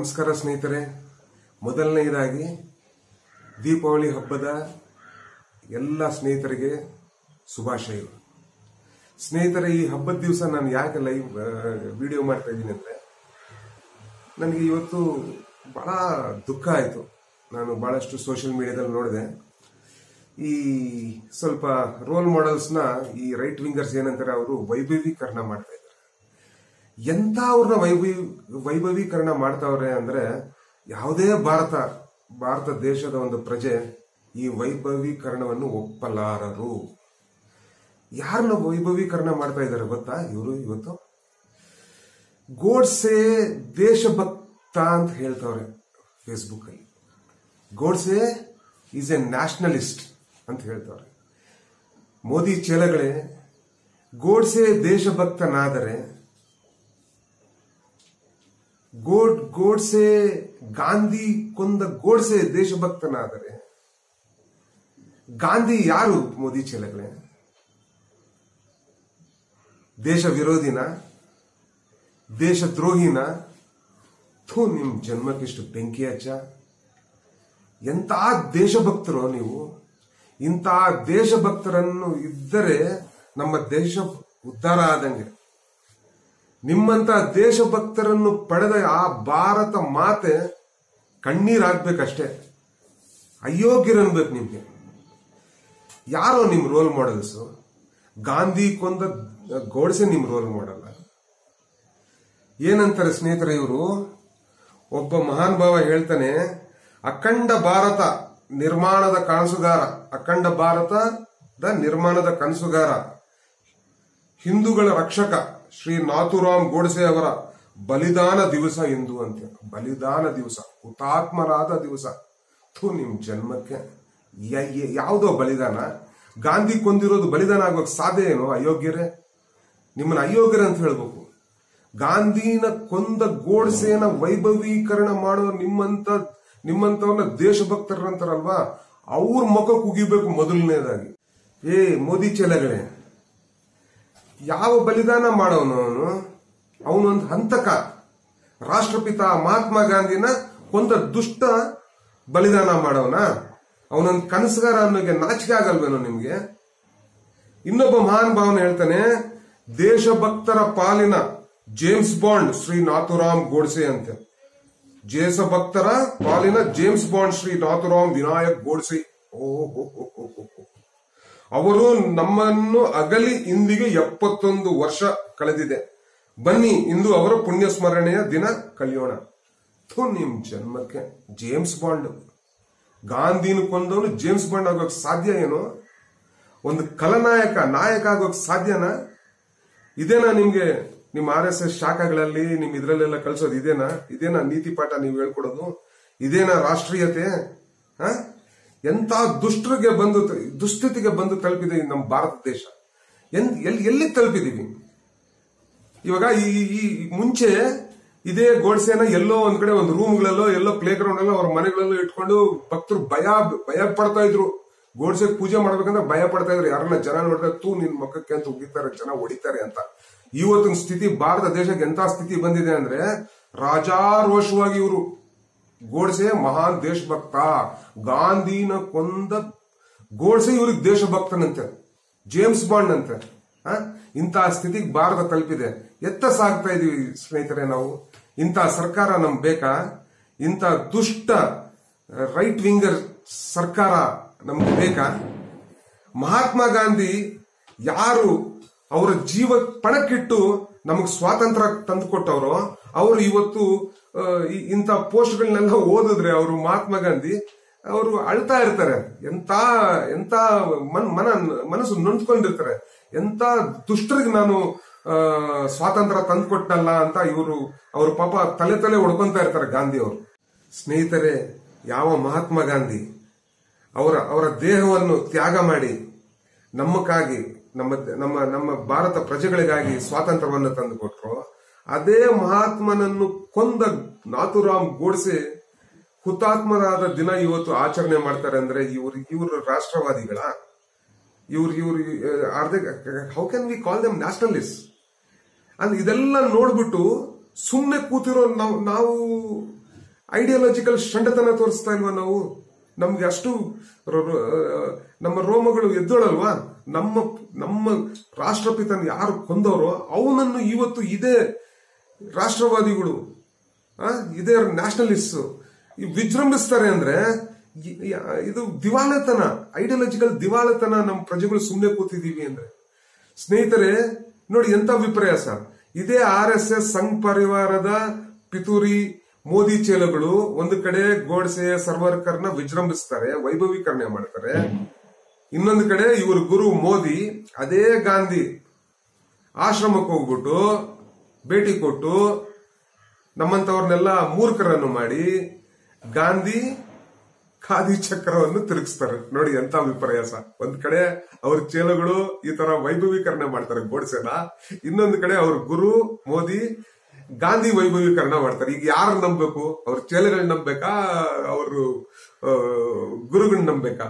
ನಮಸ್ಕಾರ ಸ್ನೇಹಿತರೆ ಮೊದಲನೆಯದಾಗಿ ದೀಪಾವಳಿ ಹಬ್ಬದ ಎಲ್ಲ ಸ್ನೇಹಿತರಿಗೆ ಶುಭಾಶಯಗಳು ಸ್ನೇಹಿತರೆ ಈ ಹಬ್ಬದ ದಿವಸ ನಾನು ಯಾಕೆ ಲೈವ್ ವಿಡಿಯೋ ಮಾಡ್ತಾ ಇದ್ದೀನಿ ಅಂದರೆ ನನಗೆ ಇವತ್ತು ಬಹಳ ದುಃಖ ಆಯಿತು ನಾನು ಬಹಳಷ್ಟು ಸೋಷಿಯಲ್ ಮೀಡಿಯಾದಲ್ಲಿ ನೋಡಿದೆ ಈ ಸ್ವಲ್ಪ ರೋಲ್ ಮಾಡೆಲ್ಸ್ನ ಈ ರೈಟ್ ವಿಂಗರ್ಸ್ ಏನಂತಾರೆ ಅವರು ವೈಭವೀಕರಣ ಮಾಡ್ತಾ ಇದ್ದಾರೆ ಎಂತ ಅವ್ರನ್ನ ವೈಭವಿ ವೈಭವೀಕರಣ ಮಾಡ್ತಾವ್ರೆ ಅಂದ್ರೆ ಯಾವುದೇ ಭಾರತ ಭಾರತ ದೇಶದ ಒಂದು ಪ್ರಜೆ ಈ ವೈಭವೀಕರಣವನ್ನು ಒಪ್ಪಲಾರರು ಯಾರನ್ನ ವೈಭವೀಕರಣ ಮಾಡ್ತಾ ಇದ್ದಾರೆ ಗೊತ್ತಾ ಇವರು ಇವತ್ತು ಗೋಡ್ಸೆ ದೇಶಭಕ್ತ ಅಂತ ಹೇಳ್ತಾವ್ರೆ ಫೇಸ್ಬುಕ್ ಅಲ್ಲಿ ಗೋಡ್ಸೆ ಈಸ್ ಎ ನ್ಯಾಷನಲಿಸ್ಟ್ ಅಂತ ಹೇಳ್ತಾವ್ರೆ ಮೋದಿ ಚೇಲಗಳೇ ಗೋಡ್ಸೆ ದೇಶಭಕ್ತನಾದರೆ ಗೋಡ್ ಗೋಡ್ಸೆ ಗಾಂಧಿ ಕೊಂದ ಗೋಡ್ಸೆ ದೇಶಭಕ್ತನಾದರೆ ಗಾಂಧಿ ಯಾರು ಮೋದಿ ಚೇಲಗಳೇ ದೇಶ ವಿರೋಧಿನ ದೇಶದ್ರೋಹಿನ ಥೂ ನಿಮ್ ಜನ್ಮಕ್ಕಿಷ್ಟು ಬೆಂಕಿ ಹಚ್ಚ ಎಂತ ದೇಶಭಕ್ತರು ನೀವು ಇಂಥ ದೇಶಭಕ್ತರನ್ನು ಇದ್ದರೆ ನಮ್ಮ ದೇಶ ಉದ್ಧಾರ ಆದಂಗೆ ನಿಮ್ಮಂತ ದೇಶಭಕ್ತರನ್ನು ಪಡೆದ ಆ ಭಾರತ ಮಾತೆ ಕಣ್ಣೀರಾಗ್ಬೇಕಷ್ಟೇ ಅಯೋಗ್ಯರನ್ಬೇಕು ನಿಮ್ಗೆ ಯಾರೋ ನಿಮ್ ರೋಲ್ ಮಾಡೆಲ್ಸ್ ಗಾಂಧಿ ಕೊಂದ ಗೋಡ್ಸೆ ನಿಮ್ ರೋಲ್ ಮಾಡಲ್ಲ ಏನಂತಾರೆ ಸ್ನೇಹಿತರೆ ಇವರು ಒಬ್ಬ ಮಹಾನ್ ಭಾವ ಹೇಳ್ತಾನೆ ಅಖಂಡ ಭಾರತ ನಿರ್ಮಾಣದ ಕನಸುಗಾರ ಅಖಂಡ ಭಾರತದ ನಿರ್ಮಾಣದ ಕನಸುಗಾರ ಹಿಂದೂಗಳ ರಕ್ಷಕ ಶ್ರೀ ನಾಥುರಾಮ್ ಗೋಡ್ಸೆ ಅವರ ಬಲಿದಾನ ದಿವಸ ಎಂದು ಅಂತೆ ಬಲಿದಾನ ದಿವಸ ಹುತಾತ್ಮರಾದ ದಿವಸ ಥೂ ನಿಮ್ ಜನ್ಮಕ್ಕೆ ಯ- ಯ- ಯಾವುದೋ ಬಲಿದಾನ ಗಾಂಧಿ ಕೊಂದಿರೋದು ಬಲಿದಾನ ಆಗೋಕ್ ಸಾಧ್ಯ ಏನೋ ಅಯೋಗ್ಯರೇ ನಿಮ್ಮನ್ನ ಅಯೋಗ್ಯರ ಅಂತ ಹೇಳ್ಬೇಕು ಗಾಂಧಿನ ಕೊಂದ ಗೋಡ್ಸೆನ ವೈಭವೀಕರಣ ಮಾಡೋ ನಿಮ್ಮಂತ ನಿಮ್ಮಂತವ್ರನ್ನ ದೇಶಭಕ್ತರಂತಾರಲ್ವಾ ಅವ್ರ ಮುಖ ಕುಗಿಬೇಕು ಮೊದಲನೇದಾಗಿ ಏ ಮೋದಿ ಚೆಲಗಳೇ ಯಾವ ಬಲಿದಾನ ಮಾಡೋನು ಅವನು ಅವನೊಂದು ಹಂತಕ ರಾಷ್ಟ್ರಪಿತ ಮಹಾತ್ಮ ಗಾಂಧಿನ ಕೊಂದ ದುಷ್ಟ ಬಲಿದಾನ ಮಾಡೋನ ಅವನೊಂದು ಕನಸುಗಾರ ಅನ್ನೋಗೆ ನಾಚಿಕೆ ಆಗಲ್ವೇನೋ ನಿಮ್ಗೆ ಇನ್ನೊಬ್ಬ ಮಹಾನ್ ಭಾವನ ಹೇಳ್ತಾನೆ ದೇಶಭಕ್ತರ ಪಾಲಿನ ಜೇಮ್ಸ್ ಬಾಂಡ್ ಶ್ರೀ ನಾಥುರಾಮ್ ಗೋಡ್ಸೆ ಅಂತೆ ದೇಶಭಕ್ತರ ಪಾಲಿನ ಜೇಮ್ಸ್ ಬಾಂಡ್ ಶ್ರೀ ನಾಥುರಾಮ್ ವಿನಾಯಕ್ ಗೋಡ್ಸೆ ಓಹೋ ಅವರು ನಮ್ಮನ್ನು ಅಗಲಿ ಇಂದಿಗೆ ಎಪ್ಪತ್ತೊಂದು ವರ್ಷ ಕಳೆದಿದೆ ಬನ್ನಿ ಇಂದು ಅವರ ಪುಣ್ಯ ಸ್ಮರಣೆಯ ದಿನ ಕಲಿಯೋಣ ಥು ನಿಮ್ ಜನ್ಮಕ್ಕೆ ಜೇಮ್ಸ್ ಬಾಂಡ್ ಗಾಂಧಿನ ಕೊಂದವನು ಜೇಮ್ಸ್ ಬಾಂಡ್ ಆಗೋಕ್ ಸಾಧ್ಯ ಏನು ಒಂದು ಕಲನಾಯಕ ನಾಯಕ ಆಗೋಕ್ ಸಾಧ್ಯನಾ ಇದೇನಾ ನಿಮ್ಗೆ ನಿಮ್ಮ ಆರ್ ಎಸ್ ಎಸ್ ಶಾಖೆಗಳಲ್ಲಿ ನಿಮ್ ಇದ್ರಲ್ಲೆಲ್ಲ ಕಳ್ಸೋದು ಇದೇನಾ ಇದೇನಾ ನೀತಿ ಪಾಠ ನೀವು ಹೇಳ್ಕೊಡೋದು ಇದೇನಾ ರಾಷ್ಟ್ರೀಯತೆ ಹ ಎಂತ ದುಷ್ಟರಿಗೆ ಬಂದು ದುಸ್ಥಿತಿಗೆ ಬಂದು ತಲುಪಿದೆ ಈ ನಮ್ಮ ಭಾರತ ದೇಶ ಎನ್- ಎಲ್ಲಿ ಎಲ್ಲಿ ತಲುಪಿದೀವಿ ಇವಾಗ ಈ ಈ ಈ ಮುಂಚೆ ಇದೇ ಗೋಡ್ಸೆನ ಎಲ್ಲೋ ಒಂದ್ ಕಡೆ ಒಂದು ರೂಮ್ಗಳಲ್ಲೋ ಎಲ್ಲೋ ಪ್ಲೇ ಗ್ರೌಂಡ್ ಅಲ್ಲೋ ಅವ್ರ ಮನೆಗಳಲ್ಲೋ ಇಟ್ಕೊಂಡು ಭಕ್ತರು ಭಯ ಭಯ ಪಡ್ತಾ ಇದ್ರು ಗೋಡ್ಸೆ ಪೂಜೆ ಮಾಡ್ಬೇಕಂದ್ರೆ ಭಯ ಪಡ್ತಾ ಇದ್ರು ಯಾರನ್ನ ಜನ ನೋಡಿದ್ರೆ ತೂ ನಿನ್ ಮಕ್ಕಕ್ಕೆ ಅಂತ ಉಗಿತಾರೆ ಜನ ಹೊಡಿತಾರೆ ಅಂತ ಇವತ್ತಿನ ಸ್ಥಿತಿ ಭಾರತ ದೇಶಕ್ಕೆ ಎಂತ ಸ್ಥಿತಿ ಬಂದಿದೆ ಅಂದ್ರೆ ರಾಜಾರೋಷವಾಗಿ ಇವರು ಗೋಡ್ಸೆ ಮಹಾನ್ ದೇಶಭಕ್ತ ಗಾಂಧಿನ ಕೊಂದ ಗೋಡ್ಸೆ ಇವ್ರಿಗೆ ದೇಶಭಕ್ತನಂತೆ ಜೇಮ್ಸ್ ಬಾಂಡ್ ಅಂತೆ ಆ? ಇಂತಹ ಸ್ಥಿತಿಗೆ ಭಾರತ ತಲುಪಿದೆ ಎತ್ತ ಸಾಗ್ತಾ ಇದೀವಿ ಸ್ನೇಹಿತರೆ ನಾವು ಇಂತಹ ಸರ್ಕಾರ ನಮ್ಗೆ ಬೇಕಾ ಇಂಥ ದುಷ್ಟ ರೈಟ್ ವಿಂಗರ್ ಸರ್ಕಾರ ನಮ್ಗೆ ಬೇಕಾ ಮಹಾತ್ಮ ಗಾಂಧಿ ಯಾರು ಅವರ ಜೀವ ಪಣಕ್ಕಿಟ್ಟು ನಮಗ್ ಸ್ವಾತಂತ್ರ್ಯ ತಂದುಕೊಟ್ಟವರು ಅವರು ಇವತ್ತು ಆ, ಈ- ಇಂಥ ಪೋಸ್ಟ್ಗಳನ್ನೆಲ್ಲ ಓದಿದ್ರೆ ಅವರು ಮಹಾತ್ಮ ಗಾಂಧಿ ಅವರು ಅಳ್ತಾ ಇರ್ತಾರೆ ಎಂತ ಎಂತ ಮನ್ ಮನ ಮನಸ್ಸು ನೊಂದ್ಕೊಂಡಿರ್ತಾರೆ ಎಂತ ದುಷ್ಟರಿಗೆ ನಾನು ಆ, ಸ್ವಾತಂತ್ರ್ಯ ತಂದುಕೊಟ್ಟಲ್ಲ ಅಂತ ಇವರು ಅವ್ರ ಪಾಪ ತಲೆ ತಲೆ ಹೊಡ್ಕೊಂತ ಇರ್ತಾರೆ ಗಾಂಧಿ ಅವರು ಸ್ನೇಹಿತರೆ ಯಾವ ಮಹಾತ್ಮ ಗಾಂಧಿ ಅವರ ಅವರ ದೇಹವನ್ನು ತ್ಯಾಗ ಮಾಡಿ ನಮ್ಮಕ್ಕಾಗಿ ನಮ್ಮ ನಮ್ಮ ನಮ್ಮ ಭಾರತ ಪ್ರಜೆಗಳಿಗಾಗಿ ಸ್ವಾತಂತ್ರ್ಯವನ್ನು ತಂದುಕೊಟ್ರು ಅದೇ ಮಹಾತ್ಮನನ್ನು ಕೊಂದ ನಾಥುರಾಮ್ ಗೋಡ್ಸೆ ಹುತಾತ್ಮರಾದ ದಿನ ಇವತ್ತು ಆಚರಣೆ ಮಾಡ್ತಾರೆ ಅಂದ್ರೆ ಇವರು ಇವರು ರಾಷ್ಟ್ರವಾದಿಗಳ ಇವ್ರು ಇವ್ರು are they how can we call them nationalist ಅಂದ್ರೆ ಇದೆಲ್ಲ ನೋಡ್ಬಿಟ್ಟು ಸುಮ್ಮನೆ ಕೂತಿರೋ ನಾವು ನಾವು ಐಡಿಯಾಲಜಿಕಲ್ ಷಂಡತನ ತೋರಿಸ್ತಾ ಇಲ್ವಾ ನಾವು ನಮ್ಗೆ ಅಷ್ಟು ರ- ರ- ನಮ್ಮ ರೋಮಗಳು ಎದ್ದೋಳಲ್ವಾ ನಮ್ಮ ನಮ್ಮ ರಾಷ್ಟ್ರಪಿತನ ಯಾರು ಕೊಂದವರೋ ಅವನನ್ನು ಇವತ್ತು ಇದೇ ರಾಷ್ಟ್ರವಾದಿಗಳು ಆ, ಇದೇ ನ್ಯಾಷನಲಿಸ್ಟ್ ವಿಜೃಂಭಿಸ್ತಾರೆ ಅಂದ್ರೆ ಇ- ಯ- ಇದು ದಿವಾಳತನ ಐಡಿಯಾಲಜಿಕಲ್ ದಿವಾಳತನ ನಮ್ಮ ಪ್ರಜೆಗಳು ಸುಮ್ಮನೆ ಕೂತಿದೀವಿ ಅಂದ್ರೆ ಸ್ನೇಹಿತರೆ ನೋಡಿ ಎಂತ ವಿಪರ್ಯಾಸ ಇದೇ ಆರ್ ಎಸ್ ಎಸ್ ಸಂಘ್ ಪರಿವಾರದ ಪಿತೂರಿ ಮೋದಿ ಚೇಲಗಳು ಒಂದು ಕಡೆ ಗೋಡ್ಸೆ ಸರ್ವರ್ಕರ್ನ ವಿಜೃಂಭಿಸ್ತಾರೆ ವೈಭವೀಕರಣ ಮಾಡ್ತಾರೆ ಇನ್ನೊಂದು ಕಡೆ ಇವರು ಗುರು ಮೋದಿ ಅದೇ ಗಾಂಧಿ ಆಶ್ರಮಕ್ಕೆ ಹೋಗ್ಬಿಟ್ಟು ಭೇಟಿ ಕೊಟ್ಟು ನಮ್ಮಂತವ್ರನ್ನೆಲ್ಲ ಮೂರ್ಖರನ್ನು ಮಾಡಿ ಗಾಂಧಿ ಖಾದಿ ಚಕ್ರವನ್ನು ತಿರುಗಿಸ್ತಾರೆ ನೋಡಿ ಎಂತ ವಿಪರ್ಯಾಸ ಒಂದ್ ಕಡೆ ಅವ್ರ ಚೇಲಗಳು ಈ ತರ ವೈಭವೀಕರಣ ಮಾಡ್ತಾರೆ ಗೋಡ್ಸೆನ ಇನ್ನೊಂದು ಕಡೆ ಅವ್ರ ಗುರು ಮೋದಿ ಗಾಂಧಿ ವೈಭವೀಕರಣ ಮಾಡ್ತಾರೆ ಈಗ ಯಾರು ನಂಬಬೇಕು ಅವ್ರ ಚೇಲೆಗಳನ್ನ ನಂಬೇಕಾ ಅವರು ಗುರುಗಳನ್ನ ನಂಬೇಕಾ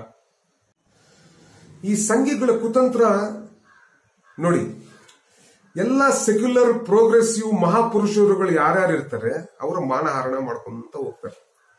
ಈ ಸಂಘಿಗಳ ಕುತಂತ್ರ ನೋಡಿ ಎಲ್ಲ ಸೆಕ್ಯುಲರ್ ಪ್ರೋಗ್ರೆಸಿವ್ ಮಹಾಪುರುಷರುಗಳು ಯಾರ್ಯಾರು ಇರ್ತಾರೆ ಅವರ ಮಾನಹಾರಣ ಮಾಡ್ಕೊಂತ ಹೋಗ್ತಾರೆ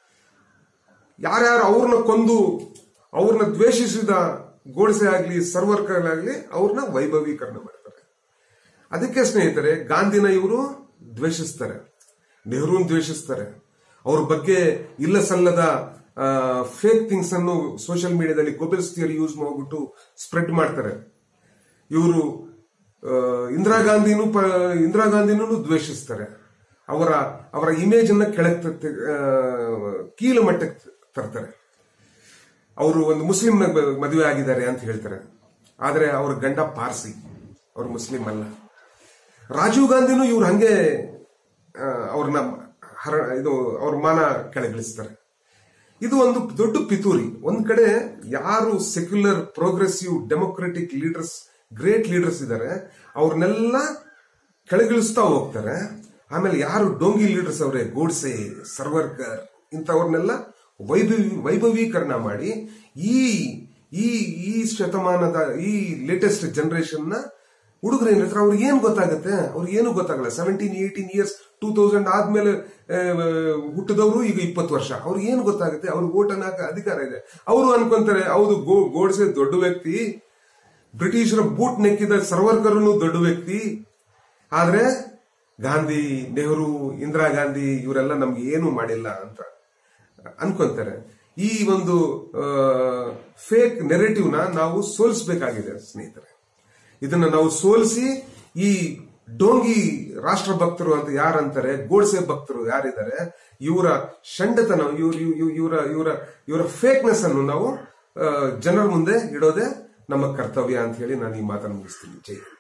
ಯಾರ್ಯಾರು ಅವ್ರನ್ನ ಕೊಂದು ಅವ್ರನ್ನ ದ್ವೇಷಿಸಿದ ಗೋಡ್ಸೆ ಆಗ್ಲಿ ಸರ್ವರ್ಕರ್ ಆಗ್ಲಿ ಅವ್ರನ್ನ ವೈಭವೀಕರಣ ಮಾಡ್ತಾರೆ ಅದಕ್ಕೆ ಸ್ನೇಹಿತರೆ ಗಾಂಧಿನ ಇವರು ದ್ವೇಷಿಸ್ತಾರೆ ನೆಹರೂನ್ ದ್ವೇಷಿಸ್ತಾರೆ ಅವ್ರ ಬಗ್ಗೆ ಇಲ್ಲ ಸಲ್ಲದ ಫೇಕ್ ಥಿಂಗ್ಸ್ ಅನ್ನು ಸೋಷಿಯಲ್ ಮೀಡಿಯಾದಲ್ಲಿ ಗೊಬೆಲ್ಸ್ ಥಿಯರಿ ಯೂಸ್ ಮಾಡ್ಬಿಟ್ಟು ಸ್ಪ್ರೆಡ್ ಮಾಡ್ತಾರೆ ಇವರು ಇಂದಿರಾ ಗಾಂಧಿನೂ ಪ- ಇಂದಿರಾ ಗಾಂಧಿನೂ ದ್ವೇಷಿಸ್ತಾರೆ ಅವರ ಅವರ ಇಮೇಜ್ ಅನ್ನ ಕೆಳಗೆ ತ- ಆ, ಕೀಳು ಮಟ್ಟಕ್ಕೆ ತರ್ತಾರೆ ಅವರು ಒಂದು ಮುಸ್ಲಿಂ ಮದುವೆ ಆಗಿದ್ದಾರೆ ಅಂತ ಹೇಳ್ತಾರೆ ಆದ್ರೆ ಅವ್ರ ಗಂಡ ಪಾರ್ಸಿ ಅವ್ರು ಮುಸ್ಲಿಂ ಅಲ್ಲ ರಾಜೀವ್ ಗಾಂಧಿನೂ ಇವ್ರು ಹಂಗೆ ಆ, ಅವ್ರನ್ನ ಹರ ಇದು ಅವ್ರ ಮಾನ ಕೆಳಗಿಳಿಸ್ತಾರೆ ಇದು ಒಂದು ದೊಡ್ಡ ಪಿತೂರಿ ಒಂದ್ ಕಡೆ ಯಾರು secular progressive democratic leaders great leaders ಇದ್ದಾರೆ ಅವ್ರನ್ನೆಲ್ಲ ಕೆಳಗಿಳಿಸ್ತಾ ಹೋಗ್ತಾರೆ ಆಮೇಲೆ ಯಾರು ಡೋಂಗಿ ಲೀಡರ್ಸ್ ಅವರೇ ಗೋಡ್ಸೆ ಸರ್ವರ್ಕರ್ ಇಂಥವ್ರನ್ನೆಲ್ಲ ವೈಭವಿ ವೈಭವೀಕರಣ ಮಾಡಿ ಈ ಈ ಈ ಶತಮಾನದ ಈ ಲೇಟೆಸ್ಟ್ ಜನರೇಷನ್ ನ ಹುಡುಗರು ಏನಿರ್ತಾರೆ ಅವ್ರಿಗೆ ಏನ್ ಗೊತ್ತಾಗುತ್ತೆ ಅವ್ರಿಗೆ ಏನು ಗೊತ್ತಾಗಲ್ಲ seventeen eighteen years two thousand ಆದ್ಮೇಲೆ ಆ, ಹುಟ್ಟಿದವರು ಈಗ ಇಪ್ಪತ್ತು ವರ್ಷ ಅವ್ರಿಗೆ ಏನು ಗೊತ್ತಾಗುತ್ತೆ ಅವ್ರಿಗೆ ಓಟ್ ಅನ್ನಕ ಅಧಿಕಾರ ಇದೆ ಅವರು ಅನ್ಕೊಂತಾರೆ ಹೌದು ಗೋ ಗೋಡ್ಸೆ ದೊಡ್ಡ ವ್ಯಕ್ತಿ ಬ್ರಿಟಿಷರ ಬೂಟ್ ನೆಕ್ಕಿದ ಸರ್ವರ್ಕರ್ನು ದೊಡ್ಡ ವ್ಯಕ್ತಿ ಆದ್ರೆ ಗಾಂಧಿ ನೆಹರು ಇಂದಿರಾ ಗಾಂಧಿ ಇವರೆಲ್ಲ ನಮ್ಗೆ ಏನು ಮಾಡಿಲ್ಲ ಅಂತ ಅನ್ಕೊಂತಾರೆ ಈ ಒಂದು ಫೇಕ್ ನೆರೆಟಿವ್ ನ ನಾವು ಸೋಲಿಸಬೇಕಾಗಿದೆ ಸ್ನೇಹಿತರೆ ಇದನ್ನ ನಾವು ಸೋಲಿಸಿ ಈ ಡೋಂಗಿ ರಾಷ್ಟ್ರ ಭಕ್ತರು ಅಂತ ಯಾರಂತಾರೆ ಗೋಡ್ಸೆ ಭಕ್ತರು ಯಾರಿದ್ದಾರೆ ಇವರ ಷಂಡತನ ಇವ್ರ ಇವರ ಇವರ ಇವರ ಫೇಕ್ನೆಸ್ ಅನ್ನು ನಾವು ಆ, ಜನರ ಮುಂದೆ ಇಡೋದೇ ನಮ್ಮ ಕರ್ತವ್ಯ ಅಂತ ಹೇಳಿ ನಾನು ಈ ಮಾತನ್ನು ಮುಗಿಸ್ತೀನಿ ಜೈ ಹಿಂದ್.